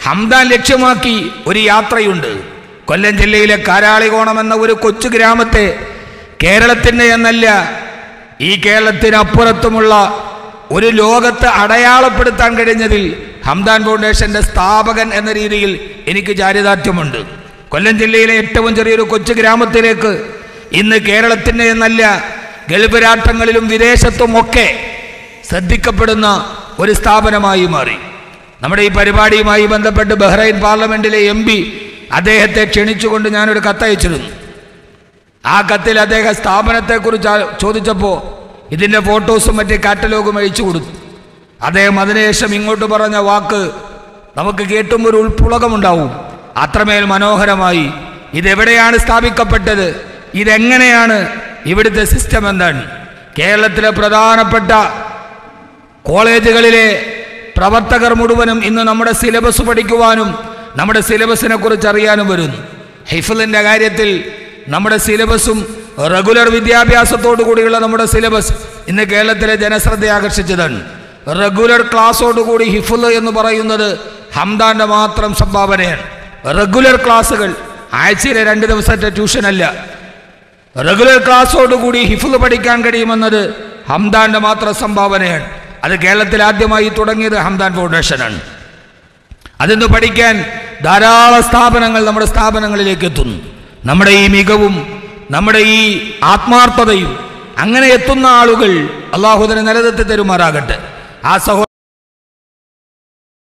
Hamdan ലക്ഷ്യമാക്കി ഒരു യാത്രയുണ്ട് കൊല്ലം ജില്ലയിലെ കാരാളികോണം എന്ന ഒരു കൊച്ചു ഗ്രാമത്തെ കേരളത്തിൻ്റെ എന്നല്ല ഈ കേരളത്തിനപ്പുറത്തുമുള്ള ഒരു ലോകത്ത് അടയാളപ്പെടുത്താൻ കഴിഞ്ഞതിൽ ഹംദാൻ ഫൗണ്ടേഷന്റെ സ്ഥാപകൻ എന്ന രീതിയിൽ എനിക്ക് ചാരിതാർത്ഥ്യമുണ്ട് കൊല്ലം ജില്ലയിലെ ഏറ്റവും ചെറിയൊരു കൊച്ചു ഗ്രാമത്തിലേക്ക് ഇന്ന് കേരളത്തിൻ്റെ എന്നല്ല ഗൾഫ് രാഷ്ട്രങ്ങളിലും വിദേശത്തുമൊക്കെ ശ്രദ്ധിക്കപ്പെടുന്ന ഒരു സ്ഥാപനമായി മാറി നമ്മുടെ ഈ പരിപാടിയുമായി ബന്ധപ്പെട്ട് ബഹ്റൈൻ പാർലമെന്റിലെ എം പി അദ്ദേഹത്തെ ക്ഷണിച്ചുകൊണ്ട് ഞാനൊരു കത്തയച്ചിരുന്നു ആ കത്തിൽ അദ്ദേഹം സ്ഥാപനത്തെക്കുറിച്ച് ആ- ചോദിച്ചപ്പോൾ ഇതിൻ്റെ ഫോട്ടോസും മറ്റ് കാറ്റലോഗും അയച്ചു കൊടുത്തു അദ്ദേഹം അതിനുശേഷം ഇങ്ങോട്ട് പറഞ്ഞ വാക്ക് നമുക്ക് കേട്ടുമ്പോൾ ഒരു ഉൾപ്പുളകമുണ്ടാവും അത്രമേൽ മനോഹരമായി ഇതെവിടെയാണ് സ്ഥാപിക്കപ്പെട്ടത് ഇതെങ്ങനെയാണ് ഇവിടുത്തെ സിസ്റ്റം എന്താണ് കേരളത്തിലെ പ്രധാനപ്പെട്ട കോളേജുകളിലെ പ്രവർത്തകർ മുഴുവനും ഇന്ന് നമ്മുടെ സിലബസ് പഠിക്കുവാനും നമ്മുടെ സിലബസിനെ കുറിച്ച് അറിയാനും വരുന്നു ഹിഫലിൻ്റെ കാര്യത്തിൽ നമ്മുടെ സിലബസും റെഗുലർ വിദ്യാഭ്യാസത്തോടു കൂടിയുള്ള നമ്മുടെ സിലബസ് ഇന്ന് കേരളത്തിലെ ജനശ്രദ്ധ ആകർഷിച്ചതാണ് റെഗുലർ ക്ലാസ്സോടുകൂടി ഹിഫുൽ എന്ന് പറയുന്നത് ഹംദാന്റെ മാത്രം സംഭാവനയാണ് റെഗുലർ ക്ലാസ്സുകൾ ആഴ്ചയിലെ രണ്ട് ദിവസത്തെ ട്യൂഷനല്ല റെഗുലർ ക്ലാസ്സോടുകൂടി ഹിഫുൽ പഠിക്കാൻ കഴിയുമെന്നത് ഹംദാന്റെ മാത്രം സംഭാവനയാണ് അത് കേരളത്തിൽ ആദ്യമായി തുടങ്ങിയത് ഹംദാൻ ഫൗണ്ടേഷനാണ് അതിന്ന് പഠിക്കാൻ ധാരാളം സ്ഥാപനങ്ങൾ നമ്മുടെ സ്ഥാപനങ്ങളിലേക്ക് എത്തുന്നു നമ്മുടെ ഈ മികവും നമ്മുടെ ഈ ആത്മാർത്ഥതയും അങ്ങനെ എത്തുന്ന ആളുകൾ അള്ളാഹുദിനെ നിലനിർത്തി തരുമാറാകട്ടെ ആ സഹോദര